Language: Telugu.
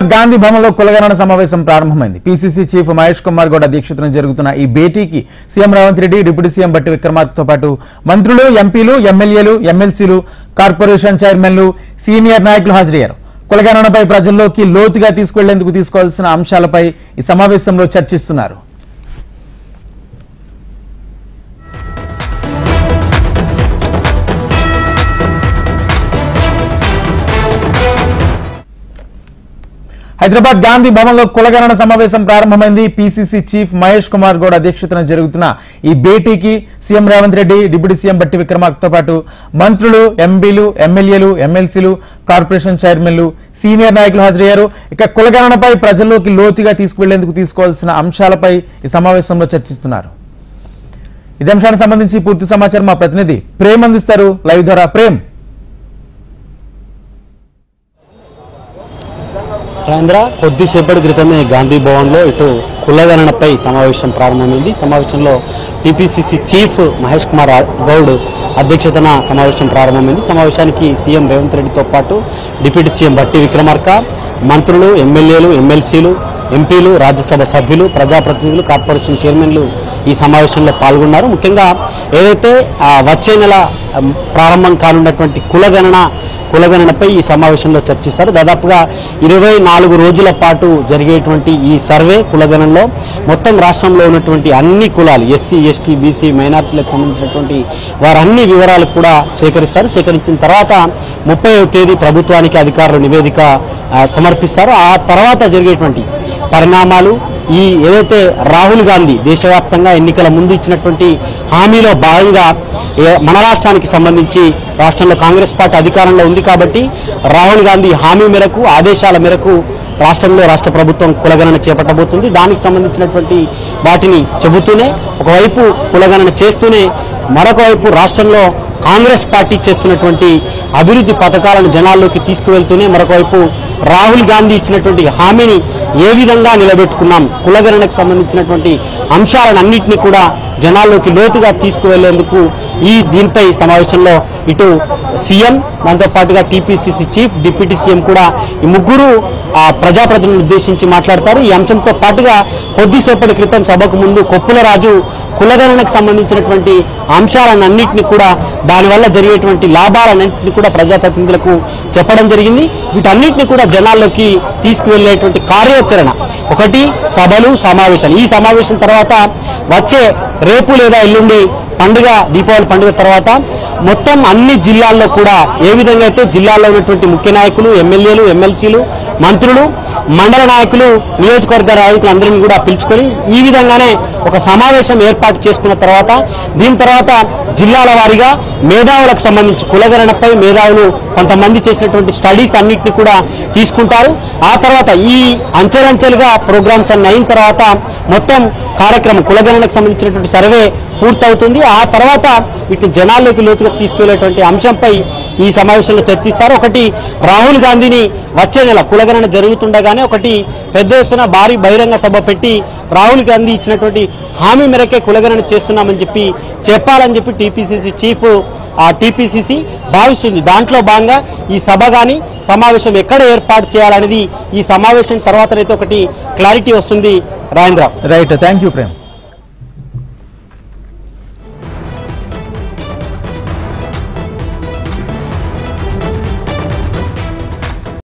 గాంధీ భవన్లో కులగణన సమావేశం ప్రారంభమైంది పీసీసీ చీఫ్ మహేష్ కుమార్ గౌడ్ అధ్యక్షతన జరుగుతున్న ఈ భేటీకి CM Revanth Reddy deputy CM Bhatti విక్రమార్కతో పాటు మంత్రులు ఎంపీలు ఎమ్మెల్యేలు ఎమ్మెల్సీలు కార్పొరేషన్ చైర్మన్లు సీనియర్ నాయకులు హాజరయ్యారు కులగణనపై ప్రజల్లోకి లోతుగా తీసుకెళ్లేందుకు తీసుకోవాల్సిన అంశాలపై ఈ సమావేశంలో చర్చిస్తున్నారు హైదరాబాద్ గాంధీ భవన్లో కులగణన సమావేశం ప్రారంభమైంది పీసీసీ చీఫ్ మహేష్ కుమార్ గౌడ్ అధ్యక్షతన జరుగుతున్న ఈ భేటీకి CM Revanth Reddy deputy CM Bhatti విక్రమార్కతో పాటు మంత్రులు ఎంపీలు ఎమ్మెల్యేలు ఎమ్మెల్సీలు కార్పొరేషన్ చైర్మన్లు సీనియర్ నాయకులు హాజరయ్యారు ఇక కులగణనపై ప్రజల్లోకి లోతుగా తీసుకువెళ్లేందుకు తీసుకోవాల్సిన అంశాలపై ఈ సమావేశంలో చర్చిస్తున్నారు ఇదే అంశానికి సంబంధించి పూర్తి సమాచారం మా ప్రతినిధి ప్రేమ్ అందిస్తారు లైవ్ ద్వారా ప్రేమ్ రాజేంద్ర కొద్దిసేపటి క్రితమే గాంధీ భవన్లో ఇటు కులగణనపై సమావేశం ప్రారంభమైంది సమావేశంలో టీపీసీసీ చీఫ్ మహేష్ కుమార్ గౌడ్ అధ్యక్షతన సమావేశం ప్రారంభమైంది సమావేశానికి సీఎం రేవంత్ రెడ్డితో పాటు డిప్యూటీ సీఎం బట్టి విక్రమార్క మంత్రులు ఎమ్మెల్యేలు ఎమ్మెల్సీలు ఎంపీలు రాజ్యసభ సభ్యులు ప్రజాప్రతినిధులు కార్పొరేషన్ చైర్మన్లు ఈ సమావేశంలో పాల్గొన్నారు ముఖ్యంగా ఏదైతే ఆ, వచ్చే నెల ఆ, ప్రారంభం కానున్నటువంటి కులగణన కులగణనపై ఈ సమావేశంలో చర్చిస్తారు దాదాపుగా ఇరవై నాలుగు రోజుల పాటు జరిగేటువంటి ఈ సర్వే కులగణనలో మొత్తం రాష్ట్రంలో ఉన్నటువంటి అన్ని కులాలు ఎస్సీ ఎస్టీ బీసీ మైనార్టీలకు సంబంధించినటువంటి వారన్ని వివరాలు కూడా సేకరిస్తారు సేకరించిన తర్వాత ముప్పై తేదీ ప్రభుత్వానికి అధికారులు నివేదిక ఆ, సమర్పిస్తారు ఆ తర్వాత జరిగేటువంటి పరిణామాలు ఈ ఏదైతే రాహుల్ గాంధీ దేశవ్యాప్తంగా ఎన్నికల ముందు ఇచ్చినటువంటి హామీలో భాగంగా ఏ- మన రాష్ట్రానికి సంబంధించి రాష్ట్రంలో కాంగ్రెస్ పార్టీ అధికారంలో ఉంది కాబట్టి రాహుల్ గాంధీ హామీ మేరకు ఆదేశాల మేరకు రాష్ట్రంలో రాష్ట్ర ప్రభుత్వం కులగణన చేపట్టబోతుంది దానికి సంబంధించినటువంటి వాటిని చెబుతూనే ఒకవైపు కులగణన చేస్తూనే మరొక వైపు రాష్ట్రంలో కాంగ్రెస్ పార్టీ చేస్తున్నటువంటి అభివృద్ధి పథకాలను జనాల్లోకి తీసుకువెళ్తూనే మరొకవైపు రాహుల్ గాంధీ ఇచ్చినటువంటి హామీని ఏ విధంగా నిలబెట్టుకున్నాం కులగణనకు సంబంధించినటువంటి అంశాలన్నింటినీ కూడా జనాల్లోకి లోతుగా తీసుకువెళ్లేందుకు ఈ దీనిపై సమావేశంలో ఇటు సీఎం దాంతో పాటుగా టీపీసీసీ చీఫ్ డిప్యూటీ సీఎం కూడా ఈ ముగ్గురు ఆ ప్రజాప్రతినిధులను ఉద్దేశించి మాట్లాడతారు ఈ అంశంతో పాటుగా కొద్దిసేపటి క్రితం సభకు ముందు కొప్పుల రాజు కులగణనకు సంబంధించినటువంటి అంశాలన్నింటినీ కూడా దానివల్ల జరిగేటువంటి లాభాలన్నింటినీ కూడా ప్రజాప్రతినిధులకు చెప్పడం జరిగింది వీటన్నిటిని కూడా జనాల్లోకి తీసుకువెళ్ళేటువంటి కార్యాచరణ ఒకటి సభలు సమావేశాలు ఈ సమావేశం తర్వాత వచ్చే రేపు లేదా ఎల్లుండి పండుగ దీపావళి పండుగ తర్వాత మొత్తం అన్ని జిల్లాల్లో కూడా ఏ విధంగా అయితే జిల్లాల్లో ఉన్నటువంటి ముఖ్య నాయకులు ఎమ్మెల్యేలు ఎమ్మెల్సీలు మంత్రులు మండల నాయకులు నియోజకవర్గ నాయకులు అందరినీ కూడా పిలుచుకొని ఈ విధంగానే ఒక సమావేశం ఏర్పాటు చేసుకున్న తర్వాత దీని తర్వాత జిల్లాల వారీగా మేధావులకు సంబంధించి కులగణనపై మేధావులు కొంతమంది చేసినటువంటి స్టడీస్ అన్నింటినీ కూడా తీసుకుంటారు ఆ తర్వాత ఈ అంచెలంచెలుగా ప్రోగ్రామ్స్ అన్ని అయిన తర్వాత మొత్తం కార్యక్రమం కులగణనకు సంబంధించినటువంటి సర్వే పూర్తవుతుంది ఆ తర్వాత వీటిని జనాల్లోకి లోతుగా తీసుకెళ్లేటువంటి అంశంపై ఈ సమావేశంలో చర్చిస్తారు ఒకటి రాహుల్ గాంధీని వచ్చే నెల కులగణన జరుగుతుండగానే ఒకటి పెద్ద ఎత్తున భారీ బహిరంగ సభ పెట్టి రాహుల్ గాంధీ ఇచ్చినటువంటి హామీ మేరకే కులగణన చేస్తున్నామని చెప్పి చెప్పాలని చెప్పి టీపీసీసీ చీఫ్ ఆ టీపీసీసీ భావిస్తుంది దాంట్లో భాగంగా ఈ సభ కానీ సమావేశం ఎక్కడ ఏర్పాటు చేయాలనేది ఈ సమావేశం తర్వాతనైతే ఒకటి క్లారిటీ వస్తుంది Rajendra right thank you Prem